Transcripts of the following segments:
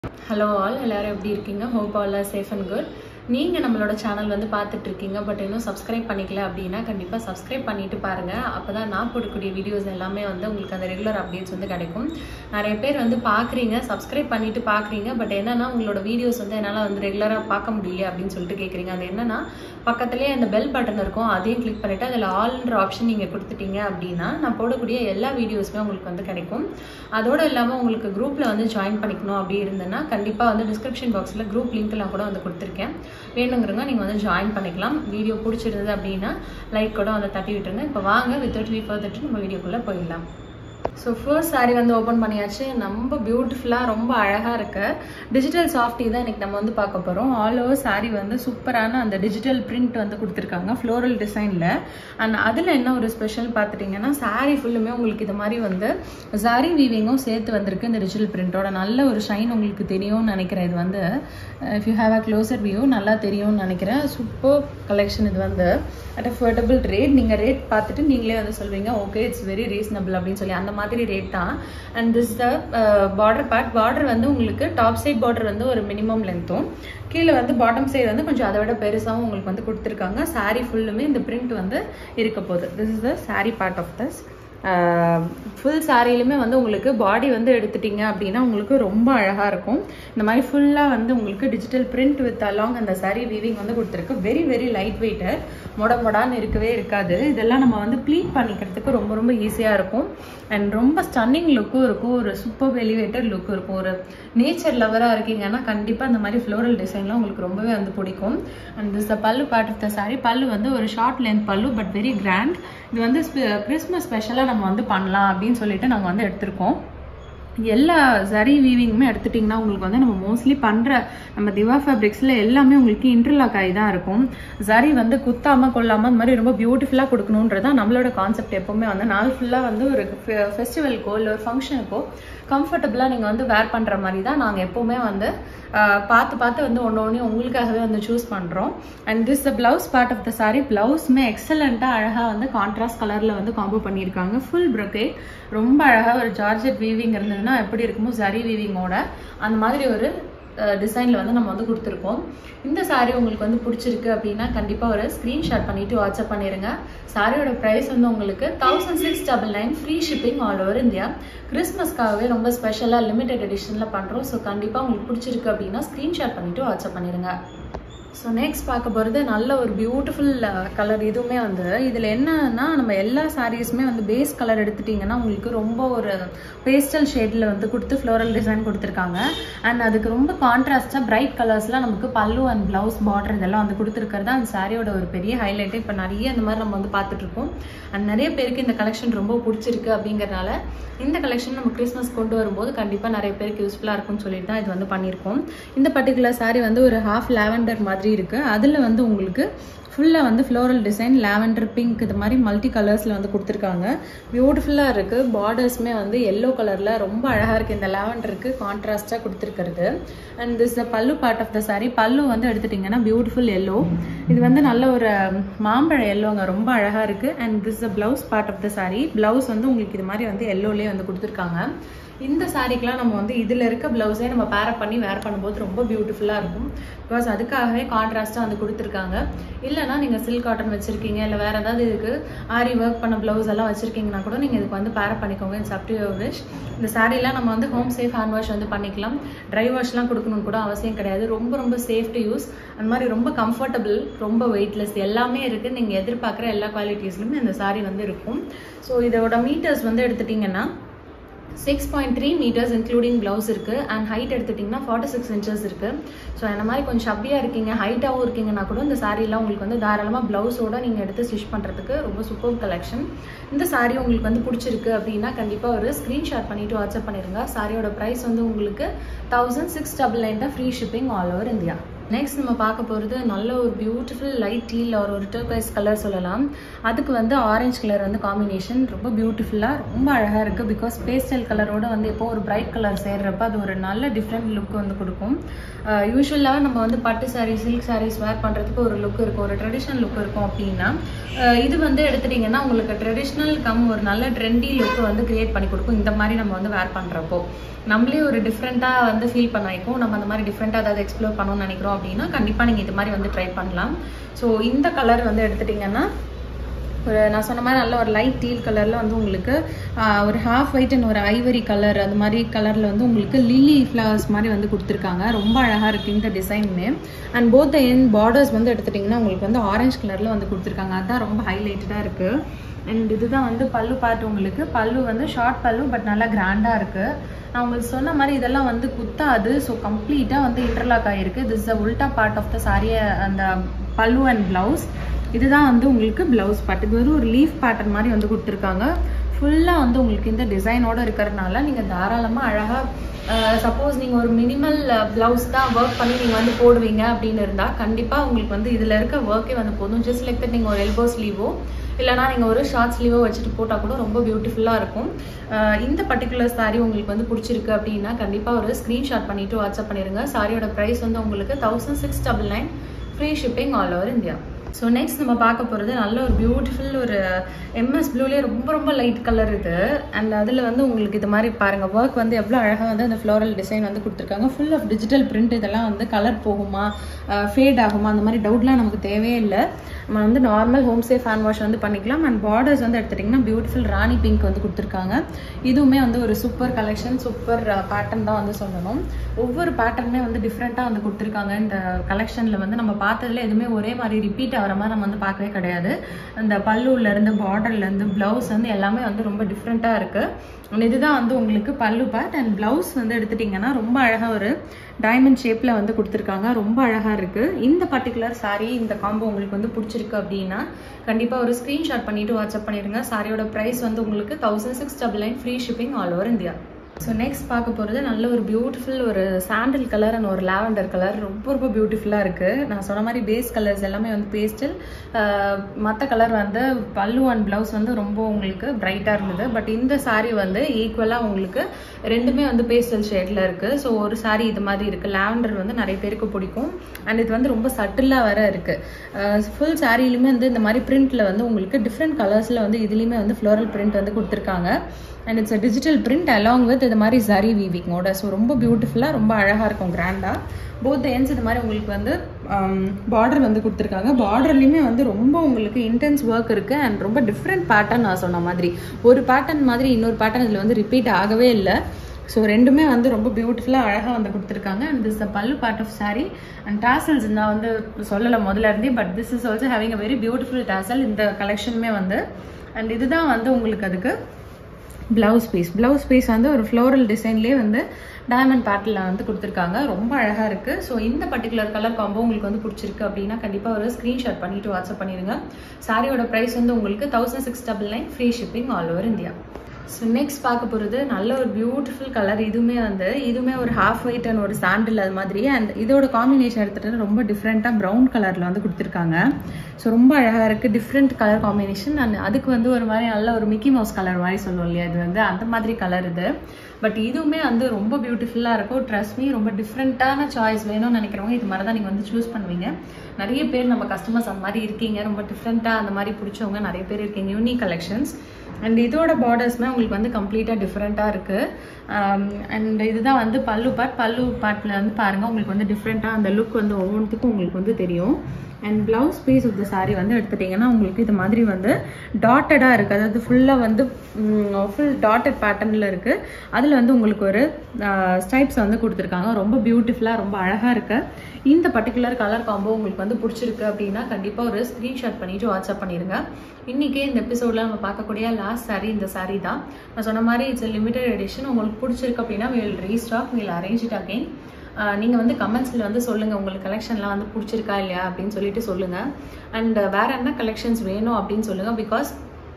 hello all எல்லாரும் எப்படி இருக்கீங்க hope all safe and good நீங்கள் நம்மளோட சேனல் வந்து பார்த்துட்டு இருக்கீங்க பட் இன்னும் சப்ஸ்கிரைப் பண்ணிக்கல அப்படின்னா கண்டிப்பாக சப்ஸ்கிரைப் பண்ணிட்டு பாருங்கள் அப்போ தான் நான் போடக்கூடிய வீடியோஸ் எல்லாமே வந்து உங்களுக்கு அந்த ரெகுலர் அப்டேட்ஸ் வந்து கிடைக்கும் நிறைய பேர் வந்து பார்க்குறீங்க சப்ஸ்கிரைப் பண்ணிட்டு பார்க்குறீங்க பட் என்னன்னா உங்களோட வீடியோஸ் வந்து என்னால் வந்து ரெகுலராக பார்க்க முடியல அப்படின்னு சொல்லிட்டு கேட்குறீங்க அது என்னன்னா பக்கத்துலேயே அந்த பெல் பட்டன் இருக்கும் அதையும் கிளிக் பண்ணிவிட்டு அதில் ஆல்ன்ற ஆப்ஷன் நீங்கள் கொடுத்துட்டீங்க அப்படின்னா நான் போடக்கூடிய எல்லா வீடியோஸுமே உங்களுக்கு வந்து கிடைக்கும் அதோடு இல்லாமல் உங்களுக்கு குரூப்பில் வந்து ஜாயின் பண்ணிக்கணும் அப்படி இருந்ததுன்னா கண்டிப்பாக வந்து டிஸ்கிரிப்ஷன் பாக்ஸில் குரூப் லிங்க்லாம் கூட வந்து கொடுத்துருக்கேன் வேணுங்கிறவங்க நீங்கள் வந்து ஜாயின் பண்ணிக்கலாம் வீடியோ பிடிச்சிருந்தது அப்படின்னா லைக் கூட வந்து தட்டி விட்டுருங்க இப்போ வாங்க வித்தவுட் வீ ஃபர்தர் நம்ம வீடியோக்குள்ளே போயிடலாம் ஸோ ஃபர்ஸ்ட் சாரீ வந்து ஓப்பன் பண்ணியாச்சு ரொம்ப பியூட்டிஃபுல்லாக ரொம்ப அழகாக இருக்கு டிஜிட்டல் சாஃப்டி தான் இன்னைக்கு நம்ம வந்து பார்க்க போகிறோம் ஆல் ஓவர் சாரீ வந்து சூப்பரான அந்த டிஜிட்டல் பிரிண்ட் வந்து கொடுத்துருக்காங்க ஃப்ளோரல் டிசைனில் அண்ட் அதில் என்ன ஒரு ஸ்பெஷல் பார்த்துட்டிங்கன்னா சாரீ ஃபுல்லுமே உங்களுக்கு இது மாதிரி வந்து சாரி வீவிங்கும் சேர்த்து வந்திருக்கு இந்த டிஜிட்டல் பிரிண்டோட நல்ல ஒரு ஷைன் உங்களுக்கு தெரியும்னு நினைக்கிறேன் இது வந்து if you have a closer view நல்லா தெரியும்னு நினைக்கிறேன் சூப்பர் கலெக்ஷன் இது வந்து அட் அஃபோர்டபுள் ரேட் நீங்கள் ரேட் பார்த்துட்டு நீங்களே வந்து சொல்வீங்க ஓகே இட்ஸ் வெரி ரீசனபிள் அப்படின்னு சொல்லி அந்த மாதிரி ரேட் தான் and this the border part border வந்து உங்களுக்கு டாப் சைட் பார்டர் வந்து ஒரு மினிமம் லென்த்தும் கீழே வந்து பாட்டம் சைடு வந்து கொஞ்சம் அதை விட பெருசாகவும் உங்களுக்கு வந்து கொடுத்துருக்காங்க சாரீ ஃபுல்லுமே இந்த பிரிண்ட் வந்து இருக்க போகுது this is the sari part of this full சாரிலுமே வந்து உங்களுக்கு பாடி வந்து எடுத்துட்டீங்க அப்படின்னா உங்களுக்கு ரொம்ப அழகாக இருக்கும் இந்த மாதிரி ஃபுல்லாக வந்து உங்களுக்கு டிஜிட்டல் பிரிண்ட் வித் அலாங் அந்த சாரீ வீவிங் வந்து கொடுத்துருக்கு வெரி வெரி லைட் வெயிட்டர் மொட மொடான்னு இருக்கவே இருக்காது இதெல்லாம் நம்ம வந்து ப்ளீட் பண்ணிக்கிறதுக்கு ரொம்ப ரொம்ப ஈஸியாக இருக்கும் அண்ட் ரொம்ப ஸ்டன்னிங் லுக்கும் இருக்கும் ஒரு சூப்பர் எலிவேட்டட் லுக்கும் இருக்கும் ஒரு நேச்சர் லவராக இருக்கீங்கன்னா கண்டிப்பாக இந்த மாதிரி ஃப்ளோரல் டிசைன்லாம் உங்களுக்கு ரொம்பவே வந்து பிடிக்கும் and this the pallu part of the sari pallu வந்து ஒரு short length pallu but very grand இது வந்து கிறிஸ்மஸ் ஸ்பெஷலாக நம்ம வந்து பண்ணலாம் அப்படின்னு சொல்லிட்டு நாங்கள் வந்து எடுத்திருக்கோம் எல்லா சரி வீவிங்குமே எடுத்துட்டிங்கன்னா உங்களுக்கு வந்து நம்ம மோஸ்ட்லி பண்ணுற நம்ம திவா ஃபேப்ரிக்ஸில் எல்லாமே உங்களுக்கு இன்டர்லாக் ஆகி தான் இருக்கும் சரி வந்து குத்தாமல் கொள்ளாமல் இந்த மாதிரி ரொம்ப பியூட்டிஃபுல்லாக கொடுக்கணுன்றது தான் நம்மளோட கான்செப்ட் எப்போவுமே வந்து நாள் ஃபுல்லாக வந்து ஒரு ஃபெஸ்டிவலுக்கோ இல்லை ஒரு ஃபங்க்ஷனுக்கோ கம்ஃபர்டபுளாக நீங்கள் வந்து வேர் பண்ணுற மாதிரி தான் நாங்கள் எப்போவுமே வந்து பார்த்து பார்த்து வந்து ஒன்று ஒன்று உங்களுக்காகவே வந்து சூஸ் பண்ணுறோம் and this the blouse part of the sari ப்ளவுஸுமே எக்ஸலண்ட்டாக அழகாக வந்து கான்ட்ராஸ்ட் கலரில் வந்து காம்போ பண்ணியிருக்காங்க ஃபுல் ப்ரொக்கேட் ரொம்ப அழகாக ஒரு ஜார்ஜெட் வீவிங் இருந்ததுன்னா எப்படி இருக்குமோ சரி வீவிங்கோட அந்த மாதிரி ஒரு டிசைனில் வந்து நம்ம வந்து கொடுத்துருக்கோம் இந்த சாரீ உங்களுக்கு வந்து பிடிச்சிருக்கு அப்படின்னா கண்டிப்பாக ஒரு ஸ்க்ரீன்ஷாட் பண்ணிவிட்டு வாட்ஸ்அப் பண்ணிடுங்க சாரியோட ப்ரைஸ் வந்து உங்களுக்கு thousand six double nine free shipping all over India கிறிஸ்மஸ்க்காகவே ரொம்ப ஸ்பெஷலாக லிமிடெட் எடிஷனில் பண்ணுறோம் ஸோ கண்டிப்பாக உங்களுக்கு பிடிச்சிருக்கு அப்படின்னா ஸ்க்ரீன்ஷாட் பண்ணிவிட்டு வாட்ஸ்அப் பண்ணிடுங்க ஸோ நெக்ஸ்ட் பார்க்க போகிறது நல்ல ஒரு பியூட்டிஃபுல் கலர் இதுவுமே வந்து இதில் என்னன்னா நம்ம எல்லா சாரீஸுமே வந்து பேஸ் கலர் எடுத்துட்டிங்கன்னா உங்களுக்கு ரொம்ப ஒரு பேஸ்டல் ஷேடில் வந்து கொடுத்து ஃப்ளோரல் டிசைன் கொடுத்துருக்காங்க அண்ட் அதுக்கு ரொம்ப கான்ட்ராஸ்டாக பிரைட் கலர்ஸ்லாம் நமக்கு பல்லு அண்ட் ப்ளவுஸ் பார்டர் இதெல்லாம் வந்து கொடுத்துருக்கிறது அந்த சாரியோட ஒரு பெரிய ஹைலைட்டு இப்போ நிறைய இந்த மாதிரி நம்ம வந்து பார்த்துட்ருக்கோம் அண்ட் நிறைய பேருக்கு இந்த கலெக்ஷன் ரொம்ப பிடிச்சிருக்கு அப்படிங்கிறனால இந்த கலெக்ஷன் நம்ம கிறிஸ்மஸ் கொண்டு வரும்போது கண்டிப்பாக நிறைய பேருக்கு யூஸ்ஃபுல்லாக இருக்கும்னு சொல்லிட்டு தான் இது வந்து பண்ணியிருக்கோம் இந்த பர்டிகுலர் சாரீ வந்து ஒரு ஹாஃப் லாவெண்டர் மாதிரி இருக்குது அதில் வந்து உங்களுக்கு ஃபுல்லாக வந்து ஃப்ளோரல் டிசைன் லாவெண்டர் பிங்க் இது மாதிரி மல்டி கலர்ஸில் வந்து கொடுத்துருக்காங்க பியூட்டிஃபுல்லாக இருக்குது பார்டர்ஸுமே வந்து எல்லோ கலரில் ரொம்ப அழகாக இருக்குது இந்த லாவெண்டருக்கு கான்ட்ராஸ்டாக கொடுத்துருக்கிறது and this the pallu part of the sorry பல்லு வந்து எடுத்துட்டிங்கன்னா பியூட்டிஃபுல் எல்லோ இது வந்து நல்ல ஒரு மாம்பழ எல்லோங்க ரொம்ப அழகாக இருக்குது and this the blouse part of the sari blouse வந்து உங்களுக்கு இது மாதிரி வந்து எல்லோலேயே வந்து கொடுத்துருக்காங்க இந்த சாரீக்கெலாம் நம்ம வந்து இதில் இருக்க ப்ளவுஸே நம்ம பேரப் பண்ணி வேர் பண்ணும்போது ரொம்ப பியூட்டிஃபுல்லாக இருக்கும் பிகாஸ் அதுக்காகவே கான்ட்ராஸ்ட்டாக வந்து கொடுத்துருக்காங்க இல்லைனா நீங்கள் சில்க் காட்டன் வச்சுருக்கீங்க இல்லை வேறு ஏதாவது இதுக்கு ஆரி ஒர்க் பண்ண ப்ளவுஸ் எல்லாம் வச்சுருக்கீங்கன்னா கூட நீங்கள் இதுக்கு வந்து பேரப் பண்ணிக்கோங்க it's up to your wish இந்த சாரீலாம் நம்ம வந்து ஹோம் சேஃப் ஹேண்ட் வாஷ் வந்து பண்ணிக்கலாம் ட்ரை வாஷ்லாம் கொடுக்கணும்னு கூட அவசியம் கிடையாது ரொம்ப ரொம்ப சேஃப் டு யூஸ் அந்த மாதிரி ரொம்ப கம்ஃபர்டபுள் ரொம்ப வெயிட்லெஸ் எல்லாமே இருக்குது நீங்கள் எதிர்பார்க்குற எல்லா குவாலிட்டிஸ்லையுமே இந்த சாரீ வந்து இருக்கும் ஸோ இதோட மீட்டர்ஸ் வந்து எடுத்துட்டிங்கன்னா six point three metres including blouse இருக்குது அண்ட் ஹைட் எடுத்துட்டிங்கன்னா ஃபார்ட்டி சிக்ஸ் இன்ச்சஸ் இருக்குது ஸோ அந்த மாதிரி கொஞ்சம் ஷப்பியாக இருக்கீங்க ஹைட்டாகவும் இருக்கீங்கன்னா கூட இந்த சாரீலாம் உங்களுக்கு வந்து தாராளமாக ப்ளவுஸோட நீங்கள் எடுத்து ஸ்டிச் பண்ணுறதுக்கு ரொம்ப சூப்பர் கலெக்ஷன் இந்த சாரீ உங்களுக்கு வந்து பிடிச்சிருக்கு அப்படின்னா கண்டிப்பாக ஒரு ஸ்க்ரீன்ஷாட் பண்ணிவிட்டு வாட்ஸ்அப் பண்ணிடுங்க சாரியோட ப்ரைஸ் வந்து உங்களுக்கு தௌசண்ட் சிக்ஸ் டபுள் நைன் தான் free shipping all over India next நம்ம பார்க்க போகிறது நல்ல ஒரு பியூட்டிஃபுல் லைட் டீல் ஒரு ஒரு டர்கைஸ் கலர் சொல்லலாம் அதுக்கு வந்து ஆரஞ்சு கலர் வந்து காம்பினேஷன் ரொம்ப பியூட்டிஃபுல்லாக ரொம்ப அழகாக இருக்குது பிகாஸ் பேஸ்டல் கலரோட வந்து இப்போ ஒரு பிரைட் கலர் சேர்றப்ப அது ஒரு நல்ல டிஃப்ரெண்ட் லுக் வந்து கொடுக்கும் யூஸ்வலாக நம்ம வந்து பட்டு சாரீ சில்க் சாரீஸ் வேர் பண்ணுறதுக்கு ஒரு லுக் இருக்கும் ஒரு ட்ரெடிஷ்னல் லுக் இருக்கும் அப்படின்னா அஹ் இது வந்து எடுத்துட்டிங்கன்னா உங்களுக்கு ட்ரெடிஷ்னல் கம் ஒரு நல்ல ட்ரெண்டி லுக் வந்து கிரியேட் பண்ணி கொடுக்கும் இந்த மாதிரி நம்ம வந்து வேர் பண்ணுறப்போ நம்மளே ஒரு டிஃப்ரெண்ட்டாக வந்து ஃபீல் பண்ண வைக்கும் நம்ம அந்த மாதிரி டிஃப்ரெண்ட்டாக ஏதாவது எக்ஸ்ப்ளோர் பண்ணணும்னு நினைக்கிறோம் அப்படின்னா கண்டிப்பாக நீங்கள் இது மாதிரி வந்து ட்ரை பண்ணலாம் ஸோ இந்த கலர் வந்து எடுத்துட்டிங்கன்னா ஒரு நான் சொன்ன மாதிரி நல்ல ஒரு லைட் டீல் கலரில் வந்து உங்களுக்கு ஆஹ், ஒரு ஹாஃப் ஒயிட் அண்ட் ஒரு ஐவரி கலர் அந்த மாதிரி கலரில் வந்து உங்களுக்கு லில்லி ஃப்ளவர்ஸ் மாதிரி வந்து கொடுத்துருக்காங்க ரொம்ப அழகாக இருக்குது இந்த டிசைனுமே அண்ட் போத் என் பார்டர்ஸ் வந்து எடுத்துட்டிங்கன்னா உங்களுக்கு வந்து ஆரஞ்சு கலரில் வந்து கொடுத்துருக்காங்க அதுதான் ரொம்ப ஹைலைட்டடாக இருக்குது அண்ட் இதுதான் வந்து பல்லு பார்ட் உங்களுக்கு பல்லு வந்து ஷார்ட் பல்லு பட் நல்லா கிராண்டாக இருக்குது நான் உங்களுக்கு சொன்ன மாதிரி இதெல்லாம் வந்து குத்தாது ஸோ கம்ப்ளீட்டாக வந்து இன்டர்லாக் ஆகிருக்கு திஸ் த உல்டா பார்ட் ஆஃப் த சாரியை அந்த பல்லு அண்ட் ப்ளவுஸ் இதுதான் வந்து உங்களுக்கு ப்ளவுஸ் பார்ட் இது வந்து ஒரு லீஃப் பேட்டர்ன் மாதிரி வந்து கொடுத்துருக்காங்க ஃபுல்லாக வந்து உங்களுக்கு இந்த டிசைனோட இருக்கிறதுனால நீங்கள் தாராளமாக அழகாக சப்போஸ் நீங்கள் ஒரு மினிமல் ப்ளவுஸ் தான் ஒர்க் பண்ணி நீங்கள் வந்து போடுவீங்க அப்படின்னு இருந்தால் கண்டிப்பாக உங்களுக்கு வந்து இதில் இருக்க ஒர்க்கே வந்து போதும் ஜஸ்ட் லைக் தட் நீங்கள் ஒரு எல்போ ஸ்லீவோ இல்லைனா நீங்கள் ஒரு ஷார்ட் ஸ்லீவோ வச்சுட்டு போட்டால் கூட ரொம்ப பியூட்டிஃபுல்லாக இருக்கும் அஹ் இந்த பர்டிகுலர் saree உங்களுக்கு வந்து பிடிச்சிருக்கு அப்படின்னா கண்டிப்பாக ஒரு ஸ்க்ரீன்ஷாட் பண்ணிவிட்டு வாட்ஸ்அப் பண்ணிடுங்க சாரியோட ப்ரைஸ் வந்து உங்களுக்கு thousand six double nine free shipping all over India so next நம்ம பார்க்க போகிறது நல்ல ஒரு பியூட்டிஃபுல் ஒரு எம்எஸ் ப்ளூலேயே ரொம்ப ரொம்ப லைட் கலர் இது அண்ட் அதில் வந்து உங்களுக்கு இது மாதிரி பாருங்கள் ஒர்க் வந்து எவ்வளோ அழகாக வந்து அந்த ஃப்ளோரல் டிசைன் வந்து கொடுத்துருக்காங்க ஃபுல் ஆஃப் டிஜிட்டல் பிரிண்ட் இதெல்லாம் வந்து கலர் போகுமா ஃபேட் ஆகுமா அந்த மாதிரி டவுட்லாம் நமக்கு தேவையே இல்லை நம்ம வந்து normal home safe hand wash வந்து பண்ணிக்கலாம் அண்ட் பார்டர்ஸ் வந்து எடுத்துட்டிங்கன்னா பியூட்டிஃபுல் ராணி பிங்க் வந்து கொடுத்துருக்காங்க இதுவுமே வந்து ஒரு சூப்பர் கலெக்ஷன் சூப்பர் பேட்டர்ன் தான் வந்து சொல்லணும் ஒவ்வொரு பேட்டர்னுமே வந்து டிஃப்ரெண்ட்டாக வந்து கொடுத்துருக்காங்க இந்த கலெக்ஷனில் வந்து நம்ம பார்த்ததுல எதுவுமே ஒரே மாதிரி ரிப்பீட் ஆகிற மாதிரி நம்ம வந்து பார்க்கவே கிடையாது அந்த பல்லுலேருந்து பார்டர்லேருந்து ப்ளவுஸ் வந்து எல்லாமே வந்து ரொம்ப டிஃப்ரெண்ட்டாக இருக்குது And இதுதான் வந்து உங்களுக்கு பல்லு பார்ட் அண்ட் ப்ளவுஸ் வந்து எடுத்துட்டிங்கன்னா ரொம்ப அழகாக ஒரு டைமண்ட் ஷேப்பில் வந்து கொடுத்துருக்காங்க ரொம்ப அழகாக இருக்குது இந்த பர்டிகுலர் saree இந்த காம்போ உங்களுக்கு வந்து பிடிச்சிருக்கு அப்படின்னா கண்டிப்பாக ஒரு ஸ்க்ரீன்ஷாட் பண்ணிவிட்டு வாட்ஸ்அப் பண்ணிடுங்க சாரியோட ப்ரைஸ் வந்து உங்களுக்கு thousand six double nine free shipping all over India so next பார்க்க போகிறது நல்ல ஒரு பியூட்டிஃபுல் ஒரு சாண்டில் கலர் அண்ட் ஒரு லாவெண்டர் கலர் ரொம்ப ரொம்ப பியூட்டிஃபுல்லாக இருக்குது நான் சொன்ன மாதிரி பேஸ் கலர்ஸ் எல்லாமே வந்து பேஸ்டல் மற்ற கலர் வந்து பல்லு அண்ட் ப்ளவுஸ் வந்து ரொம்ப உங்களுக்கு பிரைட்டாக இருந்தது பட் இந்த saree வந்து ஈக்குவலாக உங்களுக்கு ரெண்டுமே வந்து பேஸ்டல் ஷேடில் இருக்குது ஸோ ஒரு saree இது மாதிரி இருக்குது லாவெண்டர் வந்து நிறைய பேருக்கு பிடிக்கும் அண்ட் இது வந்து ரொம்ப சட்டிலாக வேற இருக்குது ஃபுல் சாரிலையுமே வந்து இந்த மாதிரி பிரிண்ட்டில் வந்து உங்களுக்கு டிஃப்ரெண்ட் கலர்ஸில் வந்து இதுலேயுமே வந்து ஃப்ளோரல் பிரிண்ட் வந்து கொடுத்துருக்காங்க and it's a digital print along with இது மாதிரி ஜரி வீவிங்கோட ஸோ ரொம்ப பியூட்டிஃபுல்லாக ரொம்ப அழகாக இருக்கும் கிராண்டாக போத் எண்ட்ஸ் இது மாதிரி உங்களுக்கு வந்து பார்டர் வந்து கொடுத்துருக்காங்க பார்டர்லேயுமே வந்து ரொம்ப உங்களுக்கு இன்டென்ஸ் ஒர்க் இருக்குது அண்ட் ரொம்ப டிஃப்ரெண்ட் பேட்டர்ன் நான் சொன்ன மாதிரி ஒரு பேட்டர்ன் மாதிரி இன்னொரு பேட்டர்ன் இதில் வந்து ரிப்பீட் ஆகவே இல்லை ஸோ ரெண்டுமே வந்து ரொம்ப பியூட்டிஃபுல்லாக அழகாக வந்து கொடுத்துருக்காங்க and this the pallu part of saree and tassels நான் வந்து சொல்லலை முதல்ல இருந்தே but this is also having a very beautiful tassel இந்த கலெக்ஷனுமே வந்து அண்ட் இதுதான் வந்து உங்களுக்கு அதுக்கு ப்ளவுஸ் பீஸ் ப்ளவுஸ் பீஸ் வந்து ஒரு ஃப்ளோரல் டிசைன்லேயே வந்து டைமண்ட் பேட்டில் வந்து கொடுத்துருக்காங்க ரொம்ப அழகாக இருக்குது ஸோ இந்த பர்டிகுலர் கலர் காம்போ உங்களுக்கு வந்து பிடிச்சிருக்கு அப்படின்னா கண்டிப்பாக ஒரு ஸ்க்ரீன்ஷாட் பண்ணிவிட்டு வாட்ஸ்அப் பண்ணிடுங்க சாரியோட ப்ரைஸ் வந்து உங்களுக்கு thousand six double nine free shipping all over India so next பார்க்க போகிறது நல்ல ஒரு பியூட்டிஃபுல் கலர் இதுவுமே வந்து இதுவுமே ஒரு ஹாஃப் ஒயிட் அண்ட் ஒரு சாண்டில் அது மாதிரி அண்ட் இதோட காம்பினேஷன் எடுத்துகிட்டு ரொம்ப டிஃப்ரெண்ட்டாக ப்ரௌன் கலரில் வந்து கொடுத்துருக்காங்க ஸோ ரொம்ப அழகாக இருக்குது டிஃப்ரெண்ட் கலர் காம்பினேஷன் அண்ட் அதுக்கு வந்து ஒரு மாதிரி நல்ல ஒரு மிக்கி மவுஸ் கலர் மாதிரி சொல்லுவோம் இல்லையா இது வந்து அந்த மாதிரி கலர் இது பட் இதுவுமே வந்து ரொம்ப பியூட்டிஃபுல்லாக இருக்கும் ட்ரெஸ் மீ ரொம்ப டிஃப்ரெண்ட்டான சாய்ஸ் வேணும்னு நினைக்கிறவங்க இது மாதிரி தான் நீங்கள் வந்து சூஸ் பண்ணுவீங்க நிறைய பேர் நம்ம கஸ்டமர்ஸ் அந்த மாதிரி இருக்கீங்க ரொம்ப டிஃப்ரெண்ட்டாக அந்த மாதிரி பிடிச்சவங்க நிறைய பேர் இருக்கீங்க யூனிக் கலெக்ஷன்ஸ் அண்ட் இதோட பார்டர்ஸ்மே உங்களுக்கு வந்து கம்ப்ளீட்டாக டிஃப்ரெண்ட்டாக இருக்குது அண்ட் இதுதான் வந்து பல்லு பார்ட் பல்லு பார்ட்டில் வந்து பாருங்கள் உங்களுக்கு வந்து டிஃப்ரெண்ட்டாக அந்த லுக் வந்து ஒவ்வொன்றுத்துக்கும் உங்களுக்கு வந்து தெரியும் and blouse piece of the saree வந்து எடுத்துட்டிங்கன்னா உங்களுக்கு இது மாதிரி வந்து டாட்டடாக இருக்குது அதாவது ஃபுல்லாக வந்து ஃபுல் டாட்டட் பேட்டர்னில் இருக்குது அதில் வந்து உங்களுக்கு ஒரு ஸ்டைப்ஸ் வந்து கொடுத்துருக்காங்க ரொம்ப பியூட்டிஃபுல்லாக ரொம்ப அழகாக இருக்குது இந்த பர்டிகுலர் கலர் காம்போ உங்களுக்கு வந்து பிடிச்சிருக்கு அப்படின்னா கண்டிப்பாக ஒரு ஸ்க்ரீன்ஷாட் பண்ணிவிட்டு வாட்ஸ்அப் பண்ணிடுங்க இன்றைக்கே இந்த எபிசோடில் நம்ம பார்க்கக்கூடிய லாஸ்ட் saree இந்த saree தான் நான் சொன்ன மாதிரி இட்ஸ் லிமிடெட் எடிஷன் உங்களுக்கு பிடிச்சிருக்கு அப்படின்னா will restock will arrange it again நீங்கள் வந்து கமெண்ட்ஸில் வந்து சொல்லுங்கள் உங்களுக்கு கலெக்ஷன்லாம் வந்து பிடிச்சிருக்கா இல்லையா அப்படின்னு சொல்லிட்டு சொல்லுங்கள் அண்ட் வேறு என்ன கலெக்ஷன்ஸ் வேணும் அப்படின்னு சொல்லுங்கள் பிகாஸ்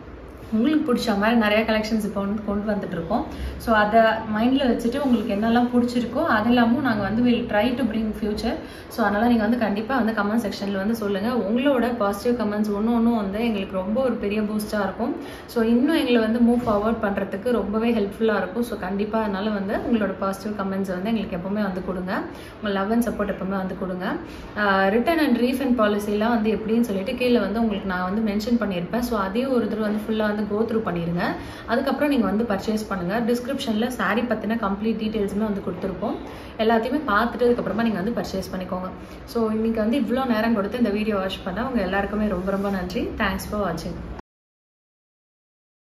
உங்களுக்கு பிடிச்ச மாதிரி நிறைய கலெக்ஷன்ஸ் இப்போ வந்து கொண்டு வந்துட்டு இருக்கோம் ஸோ அதை மைண்டில் வச்சுட்டு உங்களுக்கு என்னெல்லாம் பிடிச்சிருக்கோ அதெல்லாமும் நாங்கள் வந்து will try to bring future so அதனால் நீங்கள் வந்து கண்டிப்பாக வந்து கமெண்ட் செக்ஷனில் வந்து சொல்லுங்கள் உங்களோட பாசிட்டிவ் கமெண்ட்ஸ் ஒன்று ஒன்றும் வந்து எங்களுக்கு ரொம்ப ஒரு பெரிய பூஸ்ட்டாக இருக்கும் ஸோ இன்னும் எங்களை வந்து மூவ் ஃபார்வர்ட் பண்ணுறதுக்கு ரொம்பவே ஹெல்ப்ஃபுல்லாக இருக்கும் ஸோ கண்டிப்பாக அதனால் வந்து உங்களோட பாசிட்டிவ் கமெண்ட்ஸ் வந்து எங்களுக்கு எப்போவுமே வந்து கொடுங்க உங்கள் லவ் அண்ட் சப்போர்ட் எப்போவுமே வந்து கொடுங்க ரிட்டர்ன் அண்ட் ரீஃபண்ட் பாலிசிலாம் வந்து எப்படின்னு சொல்லிட்டு கீழே வந்து உங்களுக்கு நான் வந்து மென்ஷன் பண்ணியிருப்பேன் ஸோ அதையும் ஒரு தடவை வந்து ஃபுல்லாக வந்து கோ த்ரூ பண்ணிடுங்க அதுக்கப்புறம் நீங்கள் வந்து பர்ச்சேஸ் பண்ணுங்கள் டிஸ்கிரிப்ஷனில் saree பற்றின கம்ப்ளீட் டீட்டெயில்ஸுமே வந்து கொடுத்துருப்போம் எல்லாத்தையுமே பார்த்துட்டு அதுக்கப்புறமா நீங்கள் வந்து பர்ச்சேஸ் பண்ணிக்கோங்க ஸோ இன்னைக்கு வந்து இவ்வளோ நேரம் கொடுத்து இந்த வீடியோ வாட்ச் பண்ண உங்கள் எல்லாருக்குமே ரொம்ப ரொம்ப நன்றி தேங்க்ஸ் ஃபார் வாட்சிங்